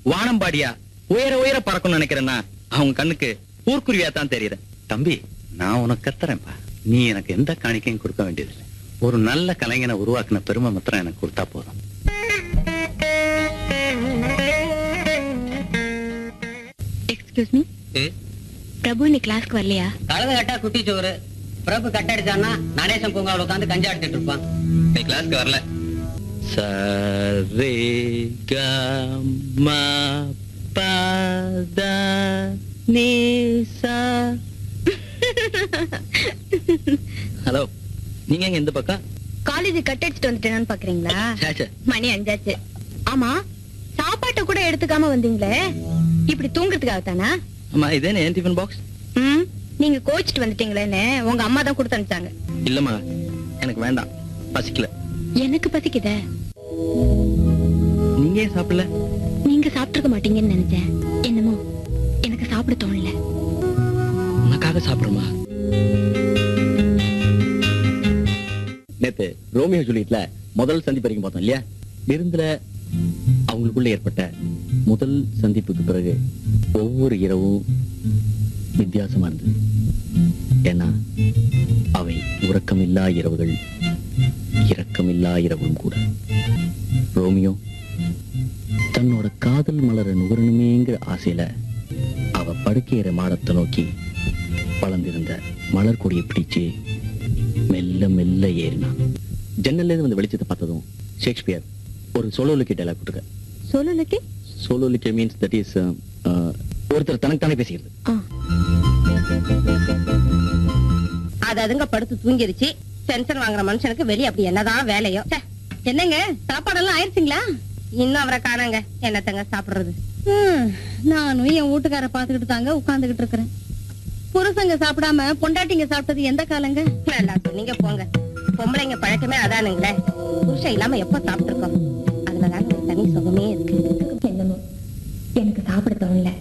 வானம்பாடியா உயர உயர பறக்கணும்னு நினைக்கிறேன்னா அவங்க கண்ணுக்கு ஊர்க்குருவியா தான் தெரியுறேன் தம்பி நான் உனக்கு கத்துறேன்ப்பா நீ எனக்கு எந்த காணிக்கையும் கொடுக்க வேண்டியதில்லை ஒரு நல்ல கலைஞனை உருவாக்குன பெருமை மாத்திரம் எனக்கு கொடுத்தா போதும் எக்ஸ்கியூஸ் மீ பிரபு இன்னைக்கு கிளாஸ்க்கு வரலையா கழுத கட்டா குட்டி சோறு பிரபு கட்டடிச்சான்னா நடேசன் பூங்காவில் உட்காந்து கஞ்சா அடிச்சிட்டு இருப்பான் நீ கிளாஸ்க்கு வரல சரே கமா பத நீசா ஹலோ நீங்க எங்க இந்த பக்கம் காலேஜ் கட் அடிச்சுட்டு வந்துட்டேன்னு பாக்குறீங்களா சே, சே. மணி அஞ்சாச்சு ஆமா சாப்பாட்டை கூட எடுத்துக்காம வந்தீங்களே இப்படி தூங்குறதுக்காக தானா அம்மா இதே என் டிஃபன் பாக்ஸ் ம் நீங்க கோச்சிட்டு வந்துட்டீங்களேன்னு உங்க அம்மா தான் கொடுத்து அனுப்பிச்சாங்க இல்லம்மா எனக்கு வேண்டாம் பசிக்கல எனக்கு பசிக்குதே நீங்க ஏன் சாப்பிடல நீங்க சாப்பிட்டுருக்க மாட்டீங்கன்னு நினைச்சேன் என்னமோ எனக்கு சாப்பிட தோணல உனக்காக சாப்பிடுமா நேத்து ரோமியோ ஜூலியட்ல முதல் சந்திப்பு வரைக்கும் பார்த்தோம் இல்லையா விருந்துல அவங்களுக்குள்ள ஏற்பட்ட முதல் சந்திப்புக்கு பிறகு ஒவ்வொரு இரவும் வித்தியாசமா இருந்தது ஏன்னா அவை உறக்கமில்லா இரவுகள் இரக்கமில்லா இரவும் கூட ரோமியோ தன்னோட காதல் மலர நுகரணுமேங்கிற ஆசையில அவ படுக்கையற மாடத்தை நோக்கி வளர்ந்திருந்த மலர் கொடியை பிடிச்சு மெல்ல மெல்ல ஏறினான் ஜன்னல்ல இருந்து வந்து வெளிச்சத்தை பார்த்ததும் ஷேக்ஸ்பியர் ஒரு சோலோலிக்கி டைலாக் கொடுக்க சொல்லலுக்கு சோலோலிக்கி மீன்ஸ் தட் இஸ் ஒருத்தர் தனக்குத்தானே பேசிக்கிறது அது அதுங்க படுத்து தூங்கிருச்சு பென்ஷன் வாங்குற மனுஷனுக்கு வெளிய அப்படி என்னதான் வேலையோ ச்சே, என்னங்க சாப்பாடெல்லாம் ஆயிடுச்சுங்களா இன்னும் அவரை காணாங்க என்னத்தங்க சாப்பிடுறது ஹம், நானும் என் வீட்டுக்கார பாத்துக்கிட்டு தாங்க உட்கார்ந்துகிட்டு இருக்கிறேன் புருஷங்க சாப்பிடாம பொண்டாட்டிங்க சாப்பிட்டது எந்த காலங்க நல்லா சொன்னீங்க போங்க பொம்பளைங்க பழக்கமே அதானுங்களே புருஷன் இல்லாம எப்ப சாப்பிட்டுருக்கோம் அதுலதாங்க ஒரு தனி சுகமே இருக்கு என்னமோ எனக்கு சாப்பிட தோணல